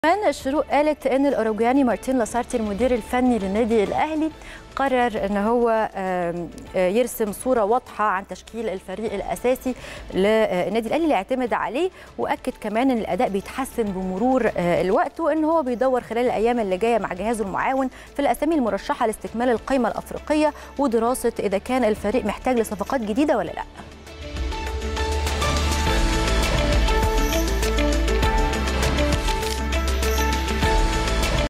كمان الشروق قالت ان الاوروجواني مارتين لاسارتي المدير الفني للنادي الاهلي قرر ان هو يرسم صوره واضحه عن تشكيل الفريق الاساسي للنادي الاهلي اللي يعتمد عليه واكد كمان ان الاداء بيتحسن بمرور الوقت وان هو بيدور خلال الايام اللي جايه مع جهازه المعاون في الاسامي المرشحه لاستكمال القائمه الافريقيه ودراسه اذا كان الفريق محتاج لصفقات جديده ولا لا